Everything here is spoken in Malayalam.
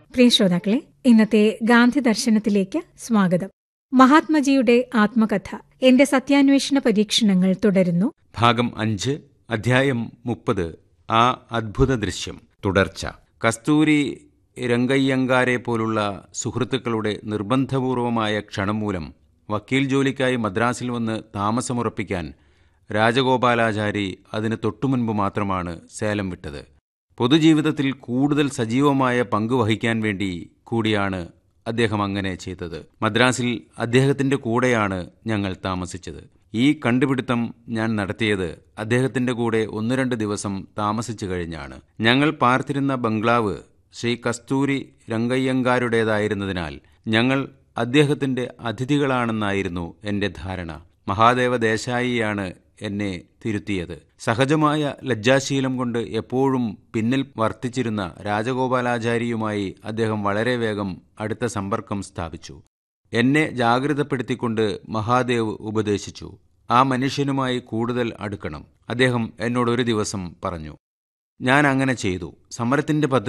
പ്രിയ ശ്രോതാക്കളെ ഇന്നത്തെ ഗാന്ധി ദർശനത്തിലേക്ക് സ്വാഗതം മഹാത്മജിയുടെ ആത്മകഥ എന്റെ സത്യാന്വേഷണ പരീക്ഷണങ്ങൾ തുടരുന്നു ഭാഗം അഞ്ച് അധ്യായം മുപ്പത് ആ അദ്ഭുത ദൃശ്യം തുടർച്ച കസ്തൂരി രംഗയ്യങ്കാരെ പോലുള്ള സുഹൃത്തുക്കളുടെ നിർബന്ധപൂർവമായ ക്ഷണം മൂലം വക്കീൽ ജോലിക്കായി മദ്രാസിൽ വന്ന് താമസമുറപ്പിക്കാൻ രാജഗോപാലാചാരി അതിന് തൊട്ടുമുൻപ് മാത്രമാണ് സേലം വിട്ടത് പൊതുജീവിതത്തിൽ കൂടുതൽ സജീവമായ പങ്ക് വഹിക്കാൻ വേണ്ടി കൂടിയാണ് അദ്ദേഹം അങ്ങനെ ചെയ്തത് മദ്രാസിൽ അദ്ദേഹത്തിന്റെ കൂടെയാണ് ഞങ്ങൾ താമസിച്ചത് ഈ കണ്ടുപിടുത്തം ഞാൻ നടത്തിയത് അദ്ദേഹത്തിന്റെ കൂടെ ഒന്ന് രണ്ട് ദിവസം താമസിച്ചു കഴിഞ്ഞാണ് ഞങ്ങൾ പാർത്തിരുന്ന ബംഗ്ലാവ് ശ്രീ കസ്തൂരി രംഗയ്യങ്കാരുടേതായിരുന്നതിനാൽ ഞങ്ങൾ അദ്ദേഹത്തിന്റെ അതിഥികളാണെന്നായിരുന്നു എന്റെ ധാരണ മഹാദേവ ദേശായിയാണ് എന്നെ തിരുത്തിയത് സഹജമായ ലജ്ജാശീലം കൊണ്ട് എപ്പോഴും പിന്നിൽ വർത്തിച്ചിരുന്ന രാജഗോപാലാചാരിയുമായി അദ്ദേഹം വളരെ വേഗം അടുത്ത സമ്പർക്കം സ്ഥാപിച്ചു എന്നെ ജാഗ്രതപ്പെടുത്തിക്കൊണ്ട് മഹാദേവ് ഉപദേശിച്ചു ആ മനുഷ്യനുമായി കൂടുതൽ അടുക്കണം അദ്ദേഹം എന്നോട് ഒരു ദിവസം പറഞ്ഞു ഞാൻ അങ്ങനെ ചെയ്തു സമരത്തിന്റെ